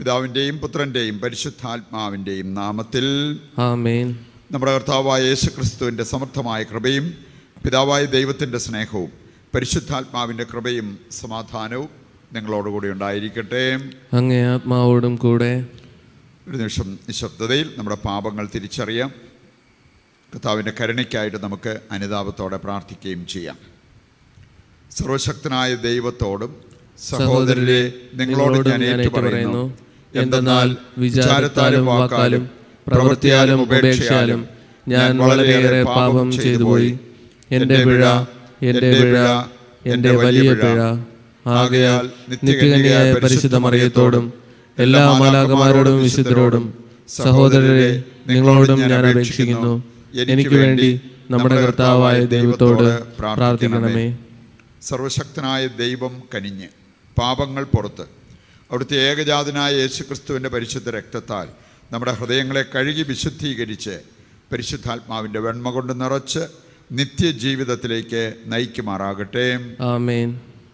പിതാവിൻ്റെയും പുത്രൻ്റെയും പരിശുദ്ധാത്മാവിൻ്റെയും നാമത്തിൽ ആമേൻ നമ്മുടെ കർത്താവായ യേശു ക്രിസ്തുവിൻ്റെ സമർത്ഥമായ കൃപയും പിതാവായ ദൈവത്തിൻ്റെ സ്നേഹവും പരിശുദ്ധാത്മാവിൻ്റെ കൃപയും സമാധാനവും നിങ്ങളോടുകൂടി ഉണ്ടായിരിക്കട്ടെ അങ്ങേ ആത്മാവോടും കൂടെ ഒരു നിമിഷം നിശബ്ദതയിൽ നമ്മുടെ പാപങ്ങൾ തിരിച്ചറിയാം കർത്താവിൻ്റെ കരുണയ്ക്കായിട്ട് നമുക്ക് അനുതാപത്തോടെ പ്രാർത്ഥിക്കുകയും ചെയ്യാം സർവശക്തനായ ദൈവത്തോടും സഹോദരരെ നിങ്ങളോട് ഞാൻ ഏറ്റുപറയുന്നു എന്തെന്നാൽ വിചാരത്താലും വാക്കാലും പ്രവൃത്തിയാലും ഉപേക്ഷയാലും ഞാൻ വളരെയേറെ പാപം ചെയ്തുപോയി എൻ്റെ പിഴ എൻ്റെ പിഴ എൻ്റെ വലിയ പിഴ ആകയാൽ നിത്യകന്യയായ പരിശുദ്ധ മറിയത്തോടും എല്ലാ മാലാകമാരോടും വിശുദ്ധരോടും സഹോദരരെ നിങ്ങളോടും ഞാൻ അപേക്ഷിക്കുന്നു എനിക്ക് വേണ്ടി നമ്മുടെ കർത്താവായ ദൈവത്തോട് പ്രാർത്ഥിക്കണമേ സർവശക്തനായ ദൈവം കനിഞ്ഞ് പാപങ്ങൾ പുറത്ത് അവിടുത്തെ ഏകജാതനായ യേശുക്രിസ്തുവിൻ്റെ പരിശുദ്ധ രക്തത്താൽ നമ്മുടെ ഹൃദയങ്ങളെ കഴുകി വിശുദ്ധീകരിച്ച് പരിശുദ്ധാത്മാവിൻ്റെ വെണ്മ കൊണ്ട് നിറച്ച് നിത്യജീവിതത്തിലേക്ക് നയിക്കുമാറാകട്ടെ ആമേൻ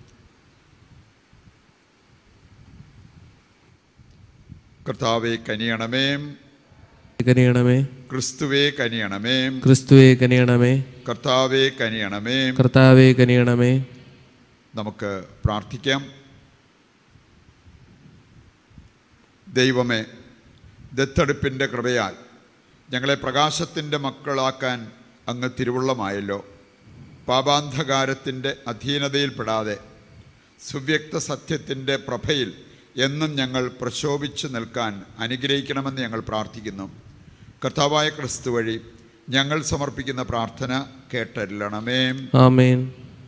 കർത്താവെ കനിയണമേ കനിയണമേ ക്രിസ്തുവെ കനിയണമേ ക്രിസ്തുവെ കനിയണമേ കർത്താവെ കനിയണമേ കർത്താവെ കനിയണമേ നമുക്ക് പ്രാർത്ഥിക്കാം ദൈവമേ ദത്തെടുപ്പിൻ്റെ കൃപയാൽ ഞങ്ങളെ പ്രകാശത്തിൻ്റെ മക്കളാക്കാൻ അങ്ങ് തിരുവുള്ളമായല്ലോ പാപാന്ധകാരത്തിൻ്റെ അധീനതയിൽപ്പെടാതെ സുവ്യക്ത സത്യത്തിൻ്റെ പ്രഭയിൽ എന്നും ഞങ്ങൾ പ്രശോഭിച്ചു നിൽക്കാൻ അനുഗ്രഹിക്കണമെന്ന് ഞങ്ങൾ പ്രാർത്ഥിക്കുന്നു കർത്താവായ ക്രിസ്തു വഴി ഞങ്ങൾ സമർപ്പിക്കുന്ന പ്രാർത്ഥന കേട്ടല്ലണമേ ആമേൻ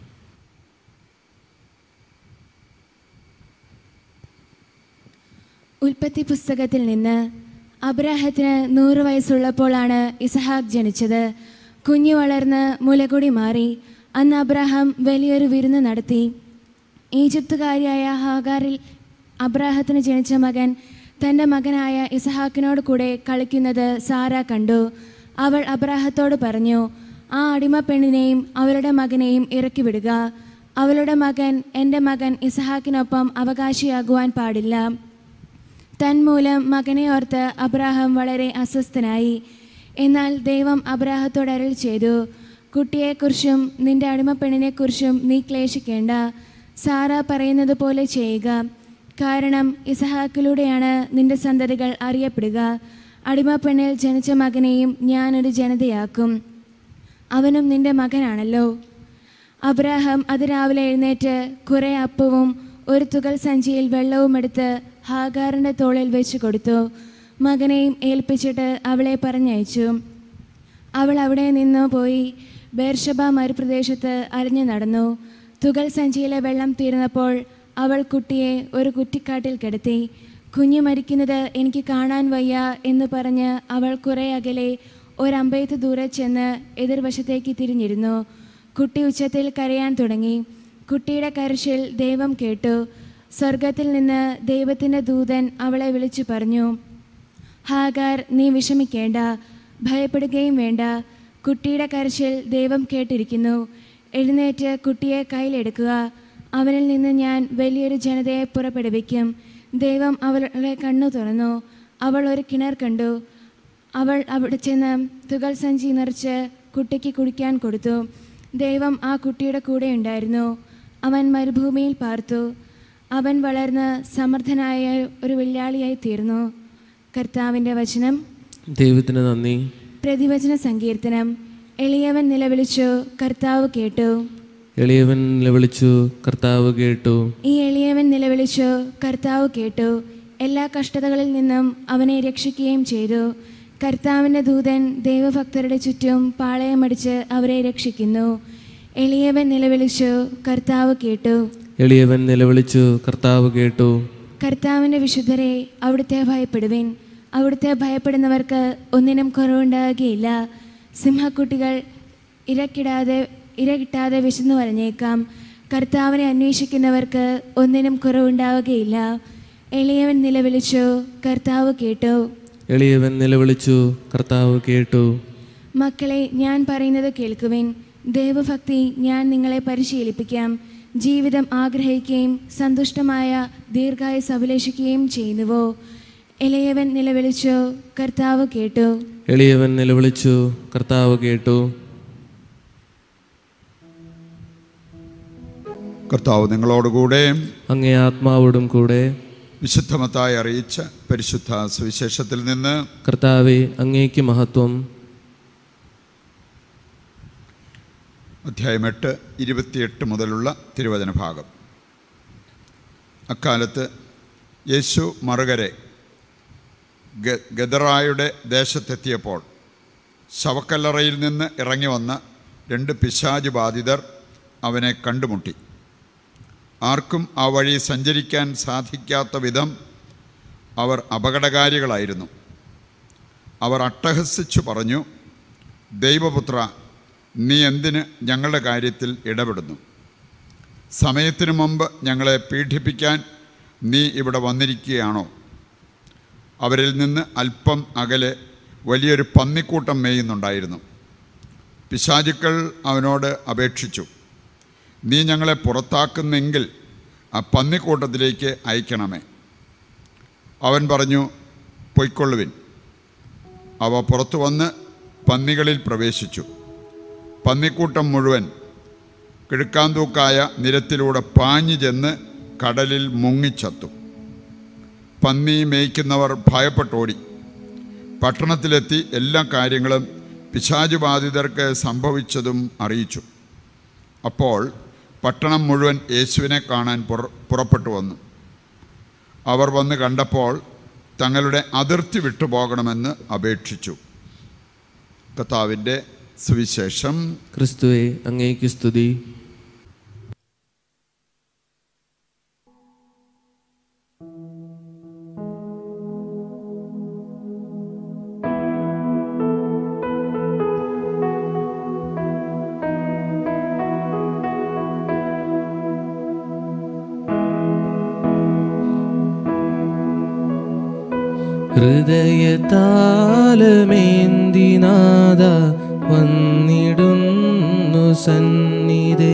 ഉൽപ്പത്തി പുസ്തകത്തിൽ നിന്ന് അബ്രാഹത്തിന് നൂറ് വയസ്സുള്ളപ്പോഴാണ് ഇസഹാക്ക് ജനിച്ചത് കുഞ്ഞു വളർന്ന് മുലകുടി മാറി അന്ന് അബ്രാഹാം വലിയൊരു വിരുന്ന് നടത്തി ഈജിപ്തുകാരിയായ ഹാഗാറിൽ അബ്രാഹത്തിന് ജനിച്ച മകൻ തൻ്റെ മകനായ ഇസഹാക്കിനോട് കൂടെ കളിക്കുന്നത് സാറ കണ്ടു അവൾ അബ്രാഹത്തോട് പറഞ്ഞു ആ അടിമ പെണ്ണിനെയും അവളുടെ മകനെയും ഇറക്കി വിടുക അവളുടെ മകൻ എൻ്റെ മകൻ ഇസഹാക്കിനൊപ്പം അവകാശിയാകുവാൻ പാടില്ല തന്മൂലം മകനെ ഓർത്ത് അബ്രാഹാം വളരെ അസ്വസ്ഥനായി എന്നാൽ ദൈവം അബ്രാഹത്തോട് അരുൾ ചെയ്തു കുട്ടിയെക്കുറിച്ചും നിന്റെ അടിമപ്പെണ്ണിനെക്കുറിച്ചും നീ ക്ലേശിക്കേണ്ട സാറ പറയുന്നത് പോലെ ചെയ്യുക കാരണം ഇസഹാക്കിലൂടെയാണ് നിന്റെ സന്തതികൾ അറിയപ്പെടുക അടിമപ്പെണ്ണിൽ ജനിച്ച മകനെയും ഞാനൊരു ജനതയാക്കും അവനും നിന്റെ മകനാണല്ലോ അബ്രാഹാം അതിരാവിലെ എഴുന്നേറ്റ് കുറെ അപ്പവും ഒരു തുകൽ സഞ്ചിയിൽ വെള്ളവും എടുത്ത് ഹാഗാറിൻ്റെ തോളിൽ വെച്ച് കൊടുത്തു മകനെയും ഏൽപ്പിച്ചിട്ട് അവളെ പറഞ്ഞയച്ചു അവൾ അവിടെ നിന്ന് പോയി ബേർഷബ മരുപ്രദേശത്ത് അരിഞ്ഞു നടന്നു തുകൽ സഞ്ചിയിലെ വെള്ളം തീർന്നപ്പോൾ അവൾ കുട്ടിയെ ഒരു കുറ്റിക്കാട്ടിൽ കിടത്തി കുഞ്ഞു മരിക്കുന്നത് എനിക്ക് കാണാൻ വയ്യ എന്ന് പറഞ്ഞ് അവൾ കുറെ അകലെ ഒരമ്പയത്ത് ദൂരെ ചെന്ന് എതിർവശത്തേക്ക് തിരിഞ്ഞിരുന്നു കുട്ടി ഉച്ചത്തിൽ കരയാൻ തുടങ്ങി കുട്ടിയുടെ കരച്ചിൽ ദൈവം കേട്ടു സ്വർഗത്തിൽ നിന്ന് ദൈവത്തിൻ്റെ ദൂതൻ അവളെ വിളിച്ചു പറഞ്ഞു ഹാഗാർ നീ വിഷമിക്കേണ്ട ഭയപ്പെടുകയും വേണ്ട കുട്ടിയുടെ കരച്ചിൽ ദൈവം കേട്ടിരിക്കുന്നു എഴുന്നേറ്റ് കുട്ടിയെ കയ്യിലെടുക്കുക അവനിൽ നിന്ന് ഞാൻ വലിയൊരു ജനതയെ പുറപ്പെടുവിക്കും ദൈവം അവളുടെ കണ്ണു തുറന്നു അവൾ ഒരു കിണർ കണ്ടു അവൾ അവിടെ ചെന്ന് തുകൽ സഞ്ചി നിറച്ച് കുട്ടിക്ക് കുടിക്കാൻ കൊടുത്തു ദൈവം ആ കുട്ടിയുടെ കൂടെ ഉണ്ടായിരുന്നു അവൻ മരുഭൂമിയിൽ പാർത്തു അവൻ വളർന്ന് സമർത്ഥനായ ഒരു വെള്ളാളിയായി തീർന്നു കർത്താവിൻ്റെ വചനം ദൈവത്തിന് നന്ദി പ്രതിവചന സങ്കീർത്തനം എളിയവൻ നിലവിളിച്ചു കർത്താവ് കേട്ടു എളിയവൻ നിലവിളിച്ചു കർത്താവ് കേട്ടു ഈ എളിയവൻ നിലവിളിച്ചു കർത്താവ് കേട്ടു എല്ലാ കഷ്ടതകളിൽ നിന്നും അവനെ രക്ഷിക്കുകയും ചെയ്തു കർത്താവിൻ്റെ ദൂതൻ ദൈവഭക്തരുടെ ചുറ്റും പാളയമടിച്ച് അവരെ രക്ഷിക്കുന്നു എളിയവൻ നിലവിളിച്ചു കർത്താവ് കേട്ടു എളിയവൻ നിലവിളിച്ചു കർത്താവ് കേട്ടു കർത്താവിൻ്റെ വിശുദ്ധരെ അവിടുത്തെ ഭയപ്പെടുവിൻ അവിടുത്തെ ഭയപ്പെടുന്നവർക്ക് ഒന്നിനും കുറവുണ്ടാകുകയില്ല സിംഹക്കുട്ടികൾ ഇരക്കിടാതെ ഇരകിട്ടാതെ വിശന്നു വലഞ്ഞേക്കാം കർത്താവിനെ അന്വേഷിക്കുന്നവർക്ക് ഒന്നിനും കുറവുണ്ടാവുകയില്ല എളിയവൻ നിലവിളിച്ചു കർത്താവ് കേട്ടു എളിയവൻ നിലവിളിച്ചു കർത്താവ് കേട്ടു മക്കളെ ഞാൻ പറയുന്നത് കേൾക്കുവിൻ ദൈവഭക്തി ഞാൻ നിങ്ങളെ പരിശീലിപ്പിക്കാം ജീവിതം ആഗ്രഹിക്കുകയും സന്തുഷ്ടമായ ദീർഘായുസ് അഭിലേഷിക്കുകയും ചെയ്യുന്നുവോ ഇളയവൻ നിലവിളിച്ചു കർത്താവ് കേട്ടു എളിയവൻ നിലവിളിച്ചു കർത്താവ് കേട്ടു കർത്താവ് നിങ്ങളോടുകൂടെ അങ്ങേ ആത്മാവോടും കൂടെ വിശുദ്ധമത്തായി അറിയിച്ച പരിശുദ്ധ സുവിശേഷത്തിൽ നിന്ന് കർത്താവെ അങ്ങേക്ക് മഹത്വം അധ്യായം എട്ട് ഇരുപത്തിയെട്ട് മുതലുള്ള തിരുവചന ഭാഗം അക്കാലത്ത് യേശു മറുകരെ ഗ- ഗദറായുടെ ദേശത്തെത്തിയപ്പോൾ ശവക്കല്ലറയിൽ നിന്ന് ഇറങ്ങി വന്ന രണ്ട് പിശാജ് ബാധിതർ അവനെ കണ്ടുമുട്ടി ആർക്കും ആ വഴി സഞ്ചരിക്കാൻ സാധിക്കാത്ത വിധം അവർ അപകടകാരികളായിരുന്നു അവർ അട്ടഹസിച്ചു പറഞ്ഞു ദൈവപുത്ര നീ എന്തിന് ഞങ്ങളുടെ കാര്യത്തിൽ ഇടപെടുന്നു സമയത്തിനു മുമ്പ് ഞങ്ങളെ പീഡിപ്പിക്കാൻ നീ ഇവിടെ വന്നിരിക്കുകയാണോ അവരിൽ നിന്ന് അല്പം അകലെ വലിയൊരു പന്നിക്കൂട്ടം മേയുന്നുണ്ടായിരുന്നു പിശാചുക്കൾ അവനോട് അപേക്ഷിച്ചു നീ ഞങ്ങളെ പുറത്താക്കുന്നെങ്കിൽ ആ പന്നിക്കൂട്ടത്തിലേക്ക് അയക്കണമേ അവൻ പറഞ്ഞു പൊയ്ക്കൊള്ളുവിൻ അവ പുറത്തു വന്ന് പന്നികളിൽ പ്രവേശിച്ചു പന്നിക്കൂട്ടം മുഴുവൻ കിഴുക്കാന്തൂക്കായ നിരത്തിലൂടെ പാഞ്ഞു ചെന്ന് കടലിൽ മുങ്ങിച്ചത്തു പന്നി മേയ്ക്കുന്നവർ ഭയപ്പെട്ടോടി പട്ടണത്തിലെത്തി എല്ലാ കാര്യങ്ങളും പിശാചു ബാധിതർക്ക് സംഭവിച്ചതും അറിയിച്ചു അപ്പോൾ പട്ടണം മുഴുവൻ യേശുവിനെ കാണാൻ പുറ പുറപ്പെട്ടു വന്നു അവർ വന്ന് കണ്ടപ്പോൾ തങ്ങളുടെ അതിർത്തി വിട്ടുപോകണമെന്ന് അപേക്ഷിച്ചു കർത്താവിൻ്റെ സുവിശേഷം ക്രിസ്തുവെ അങ്ങേക്ക് സ്തുതി ഹൃദയതാലമേന്തിനാഥ വന്നിടുന്നു സന്നിധേ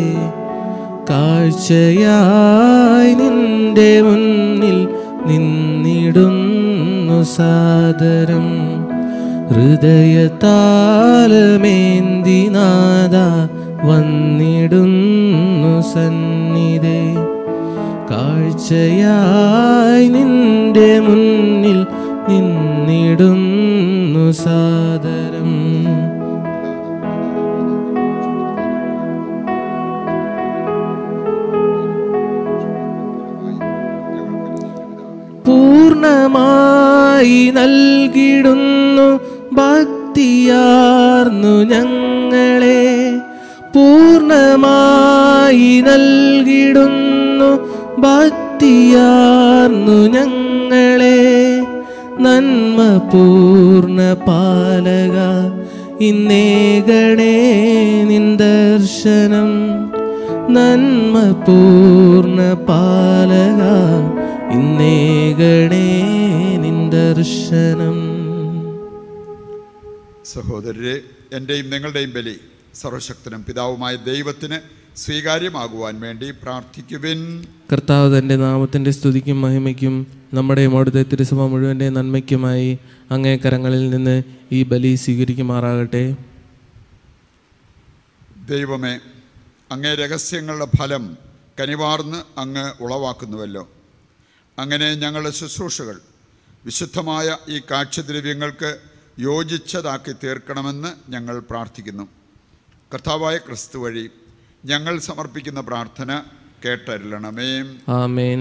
കാഴ്ചയായി നിന്റെ മുന്നിൽ നിന്നിടുന്നു സാദരം ഹൃദയതാലമേന്തിനാഥ വന്നിടുന്നു സന്നിധേ കാഴ്ചയായി നിന്റെ മുന്നിൽ നിന്നിടുന്നു സാദരം പൂർണ്ണമായി നൽകിടുന്നു ഭക്തിയാർന്നു ഞങ്ങളെ പൂർണ്ണമായി നൽകിടുന്നു ഭക്തിയാർന്നു ഞങ്ങളെ നന്മ പൂർണ്ണ പാലക ഇന്നേകണേ നിൻ ദർശനം നന്മ പൂർണ്ണ പാലക ഇന്നേകണേ നിൻ ദർശനം സഹോദരരെ എൻ്റെയും നിങ്ങളുടെയും ബലി സർവശക്തനും പിതാവുമായ ദൈവത്തിന് സ്വീകാര്യമാകുവാൻ വേണ്ടി പ്രാർത്ഥിക്കുവിൻ കർത്താവ് തൻ്റെ നാമത്തിൻ്റെ സ്തുതിക്കും മഹിമയ്ക്കും നമ്മുടെ അവിടുത്തെ തിരുസഭ മുഴുവൻ്റെ നന്മയ്ക്കുമായി അങ്ങേ കരങ്ങളിൽ നിന്ന് ഈ ബലി സ്വീകരിക്കുമാറാകട്ടെ ദൈവമേ അങ്ങേ രഹസ്യങ്ങളുടെ ഫലം കനിവാർന്ന് അങ്ങ് ഉളവാക്കുന്നുവല്ലോ അങ്ങനെ ഞങ്ങളുടെ ശുശ്രൂഷകൾ വിശുദ്ധമായ ഈ കാഴ്ചദ്രവ്യങ്ങൾക്ക് യോജിച്ചതാക്കി തീർക്കണമെന്ന് ഞങ്ങൾ പ്രാർത്ഥിക്കുന്നു കർത്താവായ ക്രിസ്തു വഴി ഞങ്ങൾ സമർപ്പിക്കുന്ന പ്രാർത്ഥന കേട്ടരുളണമേ ആമേൻ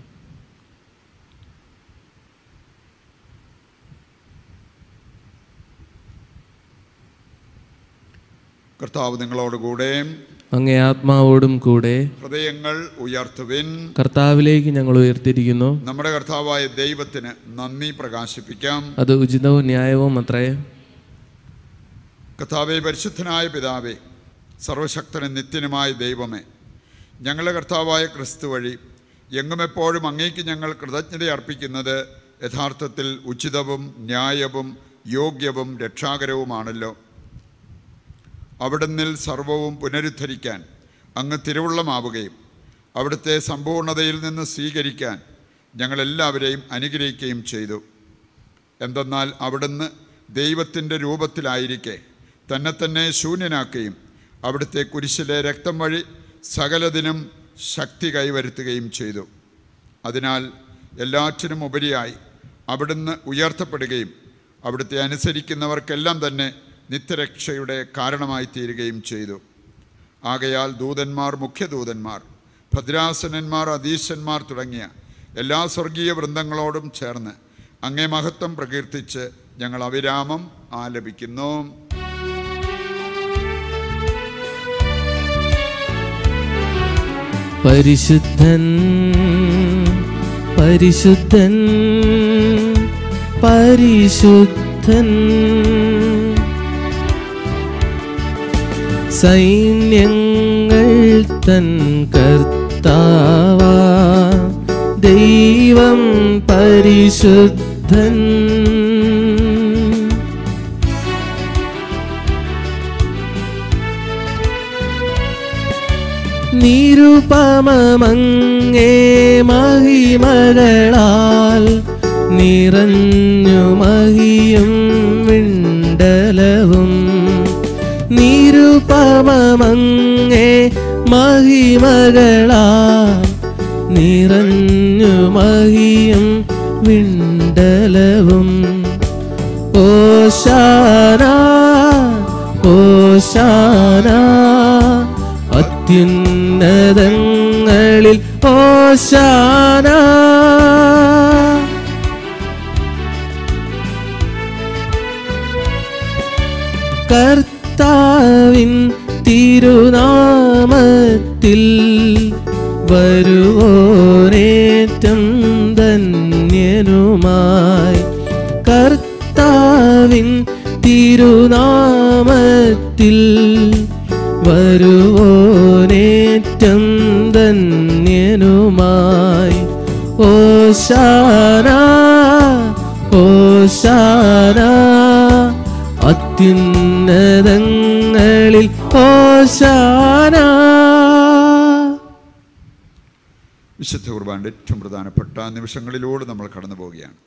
കർത്താവ് നിങ്ങളോടുകൂടെ അങ്ങേ ആത്മാവോടും കൂടെ ഹൃദയങ്ങൾ ഉയർത്തുവിൻ കർത്താവിലേക്ക് ഞങ്ങൾ ഉയർത്തിയിരിക്കുന്നു നമ്മുടെ കർത്താവായ ദൈവത്തിന് നന്ദി പ്രകാശിപ്പിക്കാം അത് ഉചിതവും ന്യായവും അത്രേ കർത്താവെ പരിശുദ്ധനായ പിതാവേ സർവശക്തനും നിത്യനുമായ ദൈവമേ ഞങ്ങളുടെ കർത്താവായ ക്രിസ്തു വഴി എങ്ങും എപ്പോഴും അങ്ങേക്ക് ഞങ്ങൾ കൃതജ്ഞത അർപ്പിക്കുന്നത് യഥാർത്ഥത്തിൽ ഉചിതവും ന്യായവും യോഗ്യവും രക്ഷാകരവുമാണല്ലോ അവിടുന്നിൽ സർവവും പുനരുദ്ധരിക്കാൻ അങ്ങ് തിരുവുള്ളമാവുകയും അവിടുത്തെ സമ്പൂർണതയിൽ നിന്ന് സ്വീകരിക്കാൻ ഞങ്ങളെല്ലാവരെയും അനുഗ്രഹിക്കുകയും ചെയ്തു എന്തെന്നാൽ അവിടുന്ന് ദൈവത്തിൻ്റെ രൂപത്തിലായിരിക്കെ തന്നെ തന്നെ ശൂന്യനാക്കുകയും അവിടുത്തെ കുരിശിലെ രക്തം വഴി സകലതിനും ശക്തി കൈവരുത്തുകയും ചെയ്തു അതിനാൽ എല്ലാറ്റിനും ഉപരിയായി അവിടുന്ന് ഉയർത്തപ്പെടുകയും അവിടുത്തെ അനുസരിക്കുന്നവർക്കെല്ലാം തന്നെ നിത്യരക്ഷയുടെ കാരണമായി തീരുകയും ചെയ്തു ആകയാൽ ദൂതന്മാർ മുഖ്യദൂതന്മാർ ഭദ്രാസനന്മാർ അധീശന്മാർ തുടങ്ങിയ എല്ലാ സ്വർഗീയ വൃന്ദങ്ങളോടും ചേർന്ന് അങ്ങേ മഹത്വം പ്രകീർത്തിച്ച് ഞങ്ങൾ അവിരാമം ആലപിക്കുന്നു പരിശുദ്ധൻ പരിശുദ്ധൻ പരിശുദ്ധൻ സൈന്യങ്ങൾ തൻ കർത്താവ ദൈവം പരിശുദ്ധൻ നിരുപമങ്ങേ മഹിമകളാൽ നിറഞ്ഞു മഹിയും വിണ്ടലവും നിരുപമങ്ങേ മഹിമകളാൽ നിറഞ്ഞു മഹിയും വിണ്ടലവും ഓശാന ഓശാന അത്യുന്നതങ്ങളിൽ ഓശാന കർത്താവിൻ തിരുനാമത്തിൽ വരുവോരേറ്റം ധന്യനുമായി കർത്താവിൻ തിരുനാമത്തിൽ വരുവോനേറ്റം ധന്യനുമായി ഓശാന ഓശാന അത്യുന്നതങ്ങളിൽ ഓശാന വിശുദ്ധ കുർബാൻ്റെ ഏറ്റവും പ്രധാനപ്പെട്ട നിമിഷങ്ങളിലൂടെ നമ്മൾ കടന്നു പോവുകയാണ്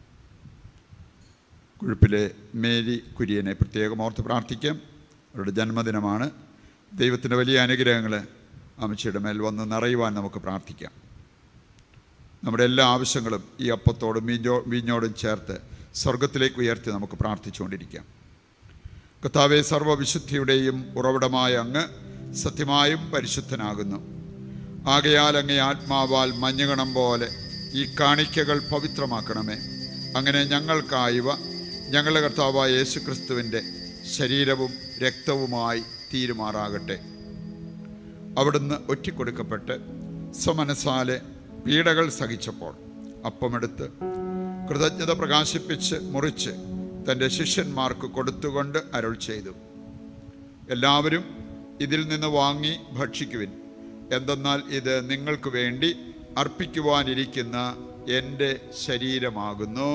കുഴുപ്പിലെ മേരി കുര്യനെ പ്രത്യേകം ഓർത്ത് പ്രാർത്ഥിക്കാം അവരുടെ ജന്മദിനമാണ് ദൈവത്തിൻ്റെ വലിയ അനുഗ്രഹങ്ങൾ അമ്മച്ചിയുടെ മേൽ വന്ന് നിറയുവാൻ നമുക്ക് പ്രാർത്ഥിക്കാം നമ്മുടെ എല്ലാ ആവശ്യങ്ങളും ഈ അപ്പത്തോടും വീഞ്ഞോ വീഞ്ഞോടും ചേർത്ത് സ്വർഗത്തിലേക്ക് ഉയർത്തി നമുക്ക് പ്രാർത്ഥിച്ചുകൊണ്ടിരിക്കാം കർത്താവെ സർവവിശുദ്ധിയുടെയും ഉറവിടമായ അങ്ങ് സത്യമായും പരിശുദ്ധനാകുന്നു ആകയാൽ അങ്ങേ ആത്മാവാൽ മഞ്ഞുകണം പോലെ ഈ കാണിക്കകൾ പവിത്രമാക്കണമേ അങ്ങനെ ഞങ്ങൾക്കായവ ഞങ്ങളുടെ കർത്താവായ യേശുക്രിസ്തുവിൻ്റെ ശരീരവും രക്തവുമായി തീരുമാറാകട്ടെ അവിടുന്ന് ഒറ്റിക്കൊടുക്കപ്പെട്ട് സ്വമനസാലെ പീഡകൾ സഹിച്ചപ്പോൾ അപ്പമെടുത്ത് കൃതജ്ഞത പ്രകാശിപ്പിച്ച് മുറിച്ച് തൻ്റെ ശിഷ്യന്മാർക്ക് കൊടുത്തുകൊണ്ട് അരുൾ ചെയ്തു എല്ലാവരും ഇതിൽ നിന്ന് വാങ്ങി ഭക്ഷിക്കുവിൻ എന്തെന്നാൽ ഇത് നിങ്ങൾക്ക് വേണ്ടി അർപ്പിക്കുവാനിരിക്കുന്ന എൻ്റെ ശരീരമാകുന്നു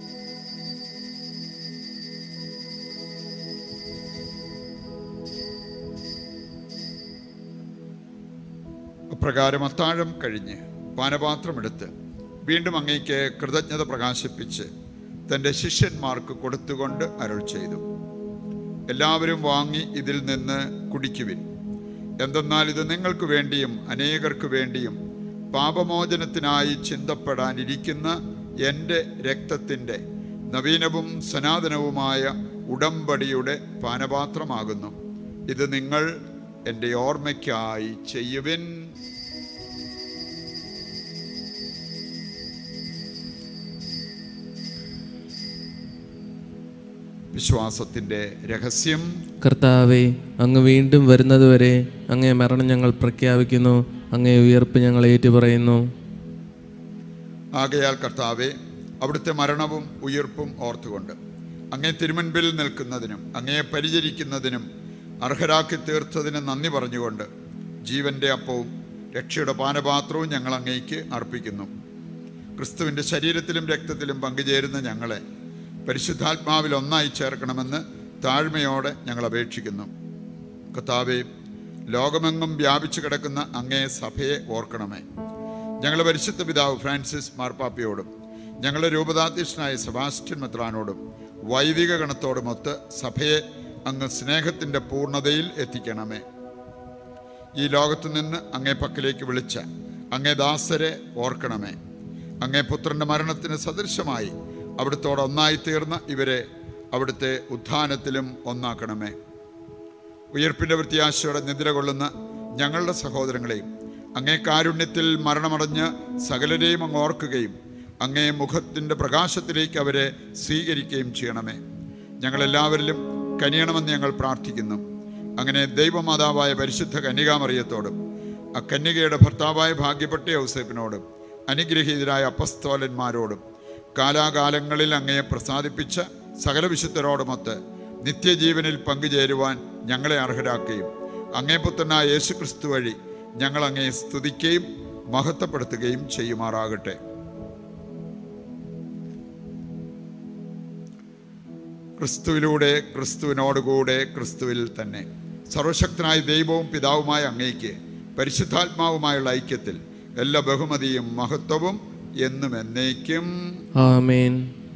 അപ്രകാരം അത്താഴം കഴിഞ്ഞ് പാനപാത്രമെടുത്ത് വീണ്ടും അങ്ങേക്ക് കൃതജ്ഞത പ്രകാശിപ്പിച്ച് തൻ്റെ ശിഷ്യന്മാർക്ക് കൊടുത്തുകൊണ്ട് അരുൾ ചെയ്തു എല്ലാവരും വാങ്ങി ഇതിൽ നിന്ന് കുടിക്കുവിൻ എന്തെന്നാൽ ഇത് നിങ്ങൾക്ക് വേണ്ടിയും അനേകർക്ക് വേണ്ടിയും പാപമോചനത്തിനായി ചിന്തപ്പെടാനിരിക്കുന്ന എൻ്റെ രക്തത്തിൻ്റെ നവീനവും സനാതനവുമായ ഉടമ്പടിയുടെ പാനപാത്രമാകുന്നു ഇത് നിങ്ങൾ എൻ്റെ ഓർമ്മയ്ക്കായി ചെയ്യുവിൻ വിശ്വാസത്തിൻ്റെ രഹസ്യം കർത്താവെ അങ്ങ് വീണ്ടും വരുന്നതുവരെ അങ്ങേ മരണം ഞങ്ങൾ പ്രഖ്യാപിക്കുന്നു അങ്ങേ ഉയർപ്പ് ഞങ്ങൾ ഏറ്റുപറയുന്നു ആകയാൽ കർത്താവെ അവിടുത്തെ മരണവും ഉയർപ്പും ഓർത്തുകൊണ്ട് അങ്ങേ തിരുമുൻപിൽ നിൽക്കുന്നതിനും അങ്ങയെ പരിചരിക്കുന്നതിനും അർഹരാക്കി തീർത്തതിന് നന്ദി പറഞ്ഞുകൊണ്ട് ജീവൻ്റെ അപ്പവും രക്ഷയുടെ പാനപാത്രവും ഞങ്ങൾ അങ്ങേക്ക് അർപ്പിക്കുന്നു ക്രിസ്തുവിൻ്റെ ശരീരത്തിലും രക്തത്തിലും പങ്കുചേരുന്ന ഞങ്ങളെ പരിശുദ്ധാത്മാവിൽ ഒന്നായി ചേർക്കണമെന്ന് താഴ്മയോടെ ഞങ്ങൾ അപേക്ഷിക്കുന്നു കർത്താവെ ലോകമെങ്ങും വ്യാപിച്ചു കിടക്കുന്ന അങ്ങേ സഭയെ ഓർക്കണമേ ഞങ്ങളുടെ പരിശുദ്ധ പിതാവ് ഫ്രാൻസിസ് മാർപ്പാപ്പയോടും ഞങ്ങളുടെ രൂപതാധ്യക്ഷനായ സെബാസ്റ്റ്യൻ മെത്രാനോടും വൈദിക ഗണത്തോടുമൊത്ത് സഭയെ അങ്ങ് സ്നേഹത്തിൻ്റെ പൂർണ്ണതയിൽ എത്തിക്കണമേ ഈ ലോകത്തു നിന്ന് അങ്ങേ പക്കലേക്ക് വിളിച്ച അങ്ങേ ദാസരെ ഓർക്കണമേ അങ്ങേ പുത്രന്റെ മരണത്തിന് സദൃശമായി അവിടുത്തോട് ഒന്നായി തീർന്ന ഇവരെ അവിടുത്തെ ഉത്ഥാനത്തിലും ഒന്നാക്കണമേ ഉയർപ്പിൻ്റെ പ്രത്യാശയോടെ നിദ്ര കൊള്ളുന്ന ഞങ്ങളുടെ സഹോദരങ്ങളെയും അങ്ങേ കാരുണ്യത്തിൽ മരണമടഞ്ഞ് സകലരെയും അങ്ങ് ഓർക്കുകയും അങ്ങേ മുഖത്തിൻ്റെ പ്രകാശത്തിലേക്ക് അവരെ സ്വീകരിക്കുകയും ചെയ്യണമേ ഞങ്ങളെല്ലാവരിലും കനിയണമെന്ന് ഞങ്ങൾ പ്രാർത്ഥിക്കുന്നു അങ്ങനെ ദൈവമാതാവായ പരിശുദ്ധ കന്യകാമറിയത്തോടും ആ കന്യകയുടെ ഭർത്താവായ ഭാഗ്യപ്പെട്ട ഔസേപ്പിനോടും അനുഗ്രഹീതരായ അപ്പസ്തോലന്മാരോടും കാലാകാലങ്ങളിൽ അങ്ങയെ പ്രസാദിപ്പിച്ച സകല വിശുദ്ധരോടുമൊത്ത് നിത്യജീവനിൽ പങ്കുചേരുവാൻ ഞങ്ങളെ അർഹരാക്കുകയും അങ്ങേ പുത്രനായ യേശു ക്രിസ്തു വഴി ഞങ്ങൾ അങ്ങയെ സ്തുതിക്കുകയും മഹത്വപ്പെടുത്തുകയും ചെയ്യുമാറാകട്ടെ ക്രിസ്തുവിലൂടെ ക്രിസ്തുവിനോടുകൂടെ ക്രിസ്തുവിൽ തന്നെ സർവശക്തനായ ദൈവവും പിതാവുമായ അങ്ങേക്ക് പരിശുദ്ധാത്മാവുമായുള്ള ഐക്യത്തിൽ എല്ലാ ബഹുമതിയും മഹത്വവും എന്നും എന്നേക്കും ആമേൻ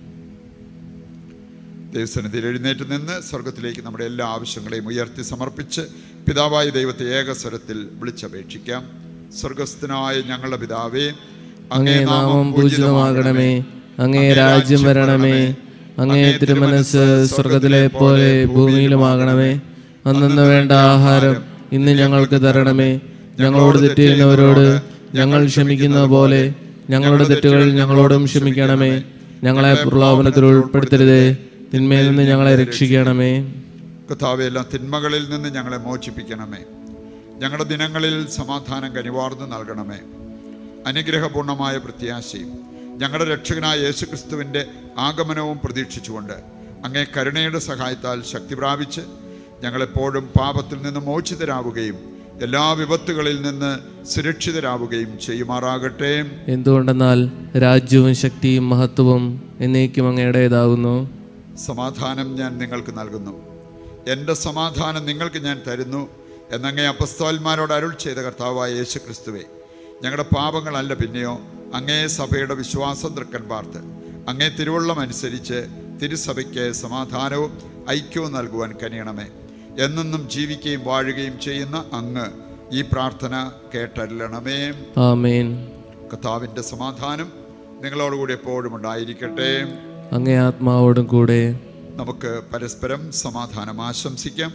ദൈവസന്നിധിയിൽ എഴുന്നേറ്റ് നിന്ന് സ്വർഗത്തിലേക്ക് നമ്മുടെ എല്ലാ ആവശ്യങ്ങളെയും ഉയർത്തി സമർപ്പിച്ച് പിതാവായ ദൈവത്തെ ഏകസ്വരത്തിൽ വിളിച്ചപേക്ഷിക്കാം സ്വർഗസ്ഥനായ ഞങ്ങളുടെ പിതാവേ അങ്ങേ നാമം പൂജിതമാകണമേ അങ്ങേ രാജ്യം വരണമേ അങ്ങേ തിരുമനസ് സ്വർഗത്തിലെ പോലെ ഭൂമിയിലുമാകണമേ അന്നു വേണ്ട ആഹാരം ഇന്ന് ഞങ്ങൾക്ക് തരണമേ ഞങ്ങളോട് തെറ്റ് ചെയ്യുന്നവരോട് ഞങ്ങൾ ക്ഷമിക്കുന്ന പോലെ ഞങ്ങളുടെ തെറ്റുകൾ ഞങ്ങളോടും ക്ഷമിക്കണമേ ഞങ്ങളെ പ്രലോഭനത്തിൽ ഉൾപ്പെടുത്തരുതേ തിന്മയിൽ നിന്ന് ഞങ്ങളെ രക്ഷിക്കണമേ കർത്താവെ എല്ലാ തിന്മകളിൽ നിന്ന് ഞങ്ങളെ മോചിപ്പിക്കണമേ ഞങ്ങളുടെ ദിനങ്ങളിൽ സമാധാനം കനിവാർന്ന് നൽകണമേ അനുഗ്രഹപൂർണമായ പ്രത്യാശയും ഞങ്ങളുടെ രക്ഷകനായ യേശുക്രിസ്തുവിൻ്റെ ആഗമനവും പ്രതീക്ഷിച്ചുകൊണ്ട് അങ്ങേ കരുണയുടെ സഹായത്താൽ ശക്തി പ്രാപിച്ച് ഞങ്ങളെപ്പോഴും പാപത്തിൽ നിന്ന് മോചിതരാവുകയും എല്ലാ വിപത്തുകളിൽ നിന്ന് സുരക്ഷിതരാവുകയും ചെയ്യുമാറാകട്ടെ എന്തുകൊണ്ടെന്നാൽ രാജ്യവും ശക്തിയും മഹത്വവും എന്നേക്കും അങ്ങയുടേതാകുന്നു സമാധാനം ഞാൻ നിങ്ങൾക്ക് നൽകുന്നു എൻ്റെ സമാധാനം നിങ്ങൾക്ക് ഞാൻ തരുന്നു എന്നങ്ങേ അപ്പസ്തോന്മാരോട് അരുൾ ചെയ്ത കർത്താവായ യേശു ക്രിസ്തുവേ ഞങ്ങളുടെ പാപങ്ങളല്ല പിന്നെയോ അങ്ങേ സഭയുടെ വിശ്വാസം തൃക്കൻ പാർത്ത് അങ്ങേ തിരുവള്ളം അനുസരിച്ച് തിരുസഭയ്ക്ക് സമാധാനവും ഐക്യവും നൽകുവാൻ കനിയണമേ എന്നെന്നും ജീവിക്കുകയും വാഴുകയും ചെയ്യുന്ന അങ്ങ് ഈ പ്രാർത്ഥന കേട്ടല്ലണമേ ആമേൻ കർത്താവിൻ്റെ സമാധാനം നിങ്ങളോടുകൂടി എപ്പോഴും ഉണ്ടായിരിക്കട്ടെ അങ്ങേ ആത്മാവോടും കൂടെ നമുക്ക് പരസ്പരം സമാധാനം ആശംസിക്കാം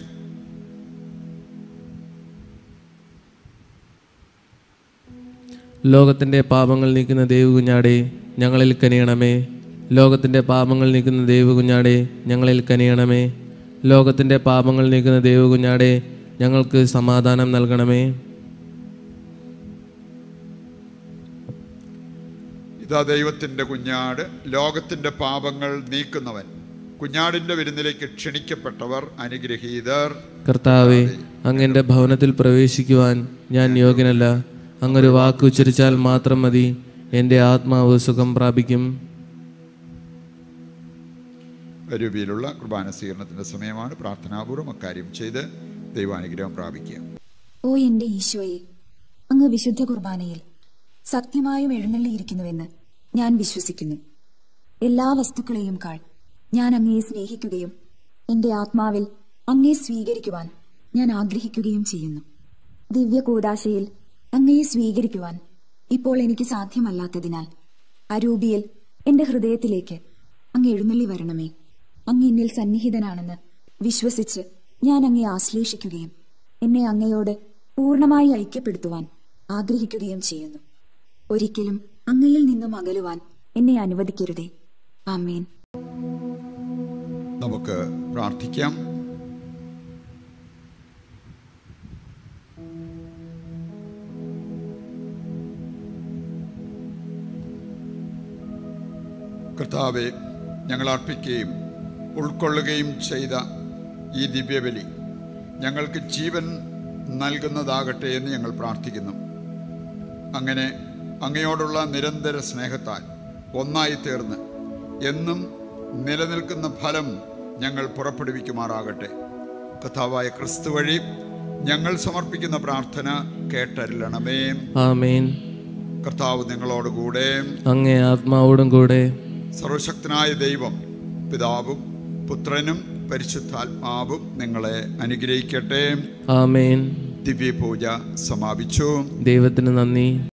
ലോകത്തിൻ്റെ പാപങ്ങൾ നീക്കുന്ന ദേവുകുഞ്ഞാടെ ഞങ്ങളിൽ കനിയണമേ ലോകത്തിൻ്റെ പാപങ്ങൾ നീക്കുന്ന ദേവുകുഞ്ഞാടെ ഞങ്ങളിൽ കനിയണമേ ലോകത്തിൻ്റെ പാപങ്ങൾ നീക്കുന്ന ദേവുകുഞ്ഞാടെ ഞങ്ങൾക്ക് സമാധാനം നൽകണമേ ഇതാ ദൈവത്തിൻ്റെ കുഞ്ഞാട് ലോകത്തിൻ്റെ പാപങ്ങൾ നീക്കുന്നവൻ കുഞ്ഞാടിൻ്റെ വിരുന്നിലേക്ക് ക്ഷണിക്കപ്പെട്ടവർ അനുഗ്രഹീതർ കർത്താവെ അങ്ങൻ്റെ ഭവനത്തിൽ പ്രവേശിക്കുവാൻ ഞാൻ യോഗ്യനല്ല അങ്ങൊരു വാക്ക് ഉച്ചരിച്ചാൽ മാത്രം മതി എൻ്റെ ആത്മാവ് സുഖം പ്രാപിക്കും രൂപയിലുള്ള കുർബാന സ്വീകരണത്തിൻ്റെ സമയമാണ് പ്രാർത്ഥനാപൂർവ്വം അക്കാര്യം ചെയ്ത് ദൈവാനുഗ്രഹം പ്രാപിക്കുക ഓ എന്റെ ഈശോയെ അങ്ങ് വിശുദ്ധ കുർബാനയിൽ സത്യമായും എഴുന്നള്ളിയിരിക്കുന്നുവെന്ന് ഞാൻ വിശ്വസിക്കുന്നു എല്ലാ വസ്തുക്കളെയും കാൾ ഞാൻ അങ്ങയെ സ്നേഹിക്കുകയും എന്റെ ആത്മാവിൽ അങ്ങയെ സ്വീകരിക്കുവാൻ ഞാൻ ആഗ്രഹിക്കുകയും ചെയ്യുന്നു ദിവ്യ കൂടാശയിൽ അങ്ങയെ സ്വീകരിക്കുവാൻ ഇപ്പോൾ എനിക്ക് സാധ്യമല്ലാത്തതിനാൽ അരൂപിയിൽ എന്റെ ഹൃദയത്തിലേക്ക് അങ്ങ് എഴുന്നള്ളി വരണമേ അങ്ങ് എന്നിൽ സന്നിഹിതനാണെന്ന് വിശ്വസിച്ച് ഞാൻ അങ്ങയെ ആശ്ലേഷിക്കുകയും എന്നെ അങ്ങയോട് പൂർണ്ണമായി ഐക്യപ്പെടുത്തുവാൻ ആഗ്രഹിക്കുകയും ചെയ്യുന്നു ഒരിക്കലും അങ്ങയിൽ നിന്നും അകലുവാൻ എന്നെ അനുവദിക്കരുതേ ആമേൻ നമുക്ക് പ്രാർത്ഥിക്കാം കർത്താവെ ഞങ്ങൾ അർപ്പിക്കുകയും ഉൾക്കൊള്ളുകയും ചെയ്ത ഈ ദിവ്യബലി ഞങ്ങൾക്ക് ജീവൻ നൽകുന്നതാകട്ടെ എന്ന് ഞങ്ങൾ പ്രാർത്ഥിക്കുന്നു അങ്ങനെ അങ്ങയോടുള്ള നിരന്തര സ്നേഹത്താൽ ഒന്നായി തീർന്ന് എന്നും നിലനിൽക്കുന്ന ഫലം ഞങ്ങൾ പുറപ്പെടുവിക്കുമാറാകട്ടെ കഥാവായ ക്രിസ്തു വഴി ഞങ്ങൾ സമർപ്പിക്കുന്ന പ്രാർത്ഥന കേട്ടരുളണമേ ആമേൻ കർത്താവ് നിങ്ങളോടുകൂടെ അങ്ങേ ആത്മാവോടും കൂടെ സർവശക്തനായ ദൈവം പിതാവും പുത്രനും പരിശുദ്ധാത്മാവും നിങ്ങളെ അനുഗ്രഹിക്കട്ടെ ആമേൻ ദിവ്യപൂജ സമാപിച്ചു ദൈവത്തിന് നന്ദി